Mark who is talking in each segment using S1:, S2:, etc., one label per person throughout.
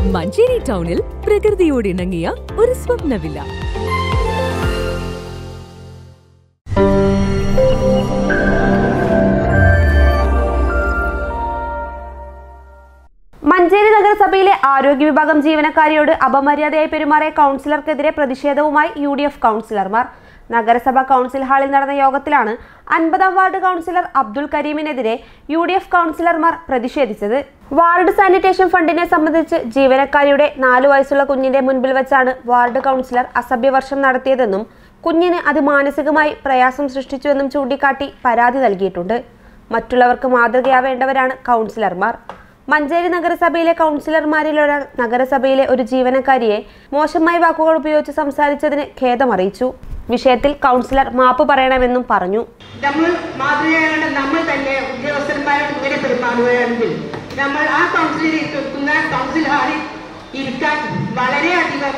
S1: മഞ്ചേരി ടൗണിൽ പ്രകൃതിയോട് ഇണങ്ങിയ ഒരു സ്വപ്ന വില്ല
S2: മഞ്ചേരി നഗരസഭയിലെ ആരോഗ്യ വിഭാഗം ജീവനക്കാരിയോട് അപമര്യാദയായി പെരുമാറിയ കൗൺസിലർക്കെതിരെ പ്രതിഷേധവുമായി യു ഡി എഫ് കൗൺസിലർമാർ നഗരസഭ കൗൺസിൽ ഹാളിൽ നടന്ന യോഗത്തിലാണ് അൻപതാം വാർഡ് കൗൺസിലർ അബ്ദുൽ കരീമിനെതിരെ യു ഡി എഫ് കൗൺസിലർമാർ പ്രതിഷേധിച്ചത് വാർഡ് സാനിറ്റേഷൻ ഫണ്ടിനെ സംബന്ധിച്ച് ജീവനക്കാരിയുടെ നാലു വയസ്സുള്ള കുഞ്ഞിന്റെ മുൻപിൽ വെച്ചാണ് വാർഡ് കൗൺസിലർ അസഭ്യവർഷം നടത്തിയതെന്നും കുഞ്ഞിന് അത് മാനസികമായി പ്രയാസം സൃഷ്ടിച്ചുവെന്നും ചൂണ്ടിക്കാട്ടി പരാതി നൽകിയിട്ടുണ്ട് മറ്റുള്ളവർക്ക് മാതൃകയാവേണ്ടവരാണ് കൗൺസിലർമാർ മഞ്ചേരി നഗരസഭയിലെ കൗൺസിലർമാരിൽ ഒരാൾ നഗരസഭയിലെ ഒരു ജീവനക്കാരിയെ മോശമായ വാക്കുകൾ ഉപയോഗിച്ച് സംസാരിച്ചതിന് ഖേദമറിയിച്ചു വിഷയത്തിൽ കൗൺസിലർ മാപ്പ് പറയണമെന്നും പറഞ്ഞു
S3: നമ്മൾ മാതൃകയാകേണ്ട നമ്മൾ തന്നെ ഉദ്യോഗസ്ഥന്മാരോട് ഇങ്ങനെ പെരുമാറുകയാണെങ്കിൽ നമ്മൾ ആ കൗൺസിലിൽ ഇരിക്കുന്ന കൗൺസിൽ ഹാളിൽ ഇരിക്കാൻ വളരെയധികം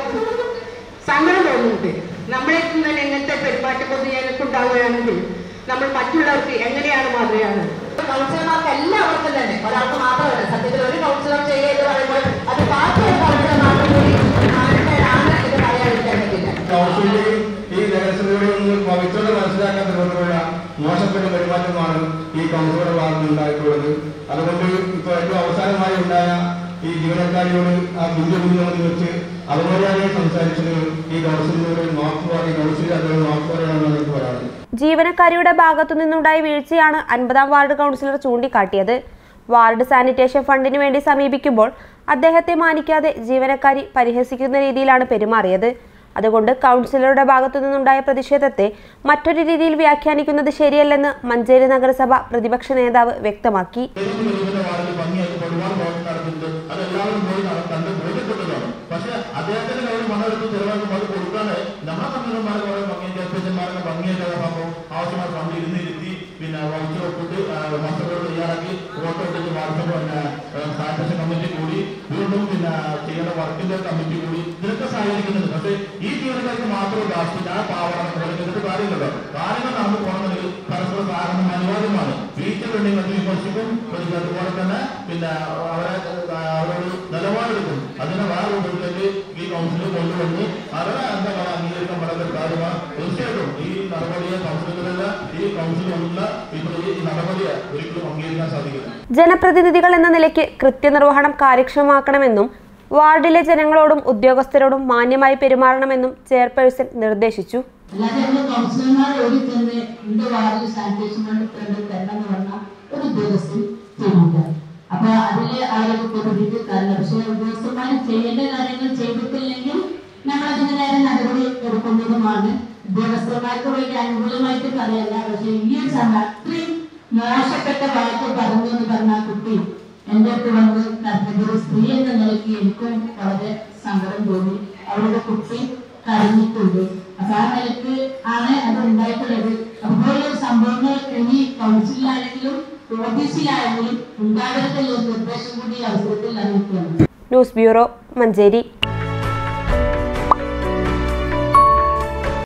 S3: സങ്കടം തോന്നുന്നുണ്ട് നമ്മളെ തന്നെ ഇങ്ങനത്തെ പെരുമാറ്റം കൊണ്ട് ഞങ്ങൾക്ക് ഉണ്ടാവുകയാണെങ്കിൽ നമ്മൾ മറ്റുള്ളവർക്ക് എങ്ങനെയാണ് മാതൃകയാണ്
S4: കൗൺസിലർമാർക്ക് എല്ലാവർക്കും തന്നെ ഒരാൾക്ക് മാത്രമല്ല സത്യത്തിൽ ഒരു കൗൺസിലർ ചെയ്യുക എന്ന് പറയുമ്പോൾ അത് ബാക്കിയുള്ള കൗൺസിലർമാർക്ക് കൂടി ആൾക്കാരാണ് ഇത് പറയാതിരിക്കാൻ പറ്റില്ല
S5: കൗൺസിലിന്റെയും ഈ നഗരസഭയുടെയും ഒന്നും പവിത്രത മനസ്സിലാക്കാൻ തരത്തിലുള്ള മോശപ്പെട്ട പെരുമാറ്റമാണ് ഈ കൗൺസിലറുടെ ഭാഗത്ത് ഉണ്ടായിട്ടുള്ളത് അതുകൊണ്ട് ഇപ്പൊ ഏറ്റവും അവസാനമായി ഉണ്ടായ ഈ ജീവനക്കാരിയോട് ആ കുഞ്ഞു കുഞ്ഞു വെച്ച് അപമര്യാദയെ സംസാരിച്ചത് ഈ കൗൺസിലിനോട് മാപ്പ് പറയും കൗൺസിലിൽ അദ്ദേഹം മാപ്പ് പറയണമെന്നാണ് എനിക്ക് പറയാനുള്ളത്
S2: ജീവനക്കാരിയുടെ ഭാഗത്തു നിന്നുണ്ടായ വീഴ്ചയാണ് അൻപതാം വാർഡ് കൗൺസിലർ ചൂണ്ടിക്കാട്ടിയത് വാർഡ് സാനിറ്റേഷൻ ഫണ്ടിന് വേണ്ടി സമീപിക്കുമ്പോൾ അദ്ദേഹത്തെ മാനിക്കാതെ ജീവനക്കാരി പരിഹസിക്കുന്ന രീതിയിലാണ് പെരുമാറിയത് അതുകൊണ്ട് കൗൺസിലറുടെ ഭാഗത്തു നിന്നുണ്ടായ പ്രതിഷേധത്തെ മറ്റൊരു രീതിയിൽ വ്യാഖ്യാനിക്കുന്നത് ശരിയല്ലെന്ന് മഞ്ചേരി നഗരസഭ പ്രതിപക്ഷ നേതാവ് വ്യക്തമാക്കി
S5: വാർഡിൽ ഭംഗിയാക്കി ഒരുപാട് പ്രവർത്തനം നടത്തുന്നുണ്ട് അത് എല്ലാവരും പോയി നട- കണ്ട് ബോധ്യപ്പെട്ടതാണ് പക്ഷെ അദ്ദേഹത്തിന്റെ കയ്യിൽ പണമെടുത്ത് ചെലവാക്കുമ്പോൾ അത് കൊടുക്കാതെ നമ്മുടെ കമ്പനിമാർക്ക് കുറെ ഭംഗിയായിട്ട് എസ്പെഷ്യന്മാരൊക്കെ ഭംഗിയായിട്ട് അതാകുമ്പോൾ ആവശ്യമായ ഫണ്ട് ഇരുന്നിരുത്തി പിന്നെ വൗച്ചർ ഒപ്പിട്ട് മാസ്റ്ററുകൾ തയ്യാറാക്കി ഫോട്ടോ ഇട്ടിട്ട് വാട്സപ്പ് പിന്നെ സാനിറ്റേഷൻ കമ്മിറ്റി കൂടി വീണ്ടും പിന്നെ ചെയ്യേണ്ട വർക്കിന്റെ കമ്മിറ്റി കൂടി ഇതിനൊക്കെ സഹായിക്കുന്നുണ്ട് പക്ഷേ ഈ ജീവനക്കാർക്ക് മാത്രം ലാസ്റ്റ് ഞാൻ പാവണം എന്നിട്ട് കാര്യമില്ലല്ലോ കാര്യങ്ങൾ നടന്നു പോകണമെങ്കിൽ പരസ്പര സഹകരണം അനിവാര്യമാണ് വീട്ടിലുണ്ടെങ്കിൽ അത് വിമർശിക്കും പിന്നെ അതുപോലെ തന്നെ പിന്നെ അവരെ ആ, അവരോട് നിലപാടെടുക്കും അതിനെ വേറെ രൂപത്തിലേക്ക് ഈ കൗൺസിലിൽ കൊണ്ടുവന്ന് അവരെ എന്താ പറയുക അംഗീകരിക്കാൻ പറ്റാത്ത കാര്യമാണ് തീർച്ചയായിട്ടും ഈ നടപടിയെ കൗൺസിലുകളിലെ ഈ കൗൺസിലുള്ള ഇപ്പോൾ ഈ നടപടിയെ ഒരിക്കലും അംഗീകരിക്കാൻ സാധിക്കില്ല
S2: ജനപ്രതിനിധികൾ എന്ന നിലയ്ക്ക് കൃത്യനിർവഹണം കാര്യക്ഷമമാക്കണമെന്നും വാർഡിലെ ജനങ്ങളോടും ഉദ്യോഗസ്ഥരോടും മാന്യമായി പെരുമാറണമെന്നും ചെയർപേഴ്സൺ നിർദ്ദേശിച്ചു
S6: അല്ലാതെ നമ്മൾ കൗൺസിലർമാർ ഓടി ചെന്ന് എന്റെ വാർഡിൽ സാനിറ്റേഷൻ ഫണ്ട് തരണം തരണം എന്ന് പറഞ്ഞാൽ ഒരു ഉദ്യോഗസ്ഥൻ ചെയ്യില്ല അപ്പൊ അതില് ആരോഗ്യ കൂടിയിട്ട് കാര്യമില്ല പക്ഷെ ഉദ്യോഗസ്ഥന്മാർ ചെയ്യേണ്ട കാര്യങ്ങൾ ചെയ്തിട്ടില്ലെങ്കിൽ നമ്മൾ അതിന് നേരെ നടപടി എടുക്കുന്നതുമാണ് ഉദ്യോഗസ്ഥന്മാർക്ക് വേണ്ടി അനുകൂലമായിട്ട് പറയല്ല പക്ഷെ ഈ ഒരു സമയം അത്രയും മോശപ്പെട്ട വാക്ക് പറഞ്ഞു എന്ന് പറഞ്ഞ ആ കുട്ടി എന്റെ അടുത്ത് വന്ന് കർത്തവ്യ ഒരു സ്ത്രീ എന്ന നിലയ്ക്ക് എനിക്കും വളരെ സങ്കടം തോന്നി അവരുടെ കുട്ടി കരഞ്ഞിട്ടുണ്ട് അപ്പൊ ആ നിലയ്ക്ക് ആണ് അത് ഉണ്ടായിട്ടുള്ളത് അതുപോലുള്ള സംഭവങ്ങൾ ഇനി കൗൺസിലാണെങ്കിലും ഓഫീസിലാണെങ്കിലും ഉണ്ടാകരുതെന്നുള്ള നിർദ്ദേശം കൂടി ഈ അവസരത്തിൽ അറിയിക്കുകയാണ്
S2: ന്യൂസ് ബ്യൂറോ മഞ്ചേരി